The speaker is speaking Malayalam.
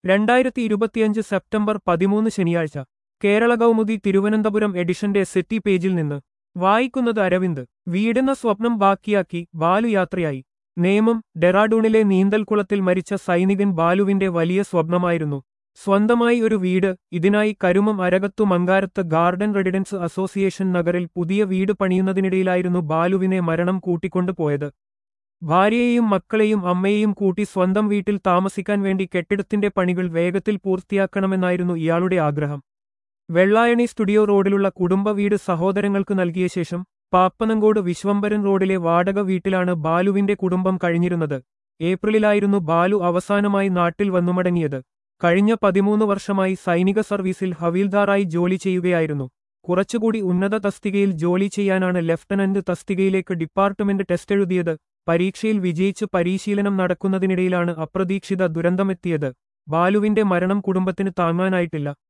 രണ്ടായിരത്തി ഇരുപത്തിയഞ്ച് സെപ്റ്റംബർ പതിമൂന്ന് ശനിയാഴ്ച കേരള കൗമുദി തിരുവനന്തപുരം എഡിഷന്റെ സെറ്റി പേജിൽ നിന്ന് വായിക്കുന്നത് അരവിന്ദ് വീടെന്ന സ്വപ്നം ബാക്കിയാക്കി ബാലു യാത്രയായി നേമം ഡെറാഡൂണിലെ നീന്തൽക്കുളത്തിൽ മരിച്ച സൈനികൻ ബാലുവിന്റെ വലിയ സ്വപ്നമായിരുന്നു സ്വന്തമായി ഒരു വീട് ഇതിനായി Karumam Arakathu Mankarath garden residence association നഗറിൽ പുതിയ വീട് പണിയുന്നതിനിടയിലായിരുന്നു ബാലുവിനെ മരണം കൂട്ടിക്കൊണ്ടുപോയത് ഭാര്യയെയും മക്കളെയും അമ്മയെയും കൂട്ടി സ്വന്തം വീട്ടിൽ താമസിക്കാൻ വേണ്ടി കെട്ടിടത്തിന്റെ പണികൾ വേഗത്തിൽ പൂർത്തിയാക്കണമെന്നായിരുന്നു ഇയാളുടെ ആഗ്രഹം വെള്ളായണി സ്റ്റുഡിയോ റോഡിലുള്ള കുടുംബ വീട് സഹോദരങ്ങൾക്ക് നൽകിയ ശേഷം പാപ്പനങ്കോട് വിശ്വംഭരൻ റോഡിലെ വാടക വീട്ടിലാണ് ബാലുവിന്റെ കുടുംബം കഴിഞ്ഞിരുന്നത് ഏപ്രിലിലായിരുന്നു ബാലു അവസാനമായി നാട്ടിൽ വന്നുമടങ്ങിയത് കഴിഞ്ഞ പതിമൂന്ന് വർഷമായി സൈനിക സർവീസിൽ ഹവീൽദാറായി ജോലി ചെയ്യുകയായിരുന്നു കുറച്ചുകൂടി ഉന്നത തസ്തികയിൽ ജോലി ചെയ്യാനാണ് ലഫ്റ്റനന്റ് തസ്തികയിലേക്ക് ഡിപ്പാർട്ട്മെന്റ് ടെസ്റ്റ് എഴുതിയത് പരീക്ഷയിൽ വിജയിച്ച് പരിശീലനം നടക്കുന്നതിനിടയിലാണ് അപ്രതീക്ഷിത ദുരന്തമെത്തിയത് ബാലുവിന്റെ മരണം കുടുംബത്തിന് താങ്ങാനായിട്ടില്ല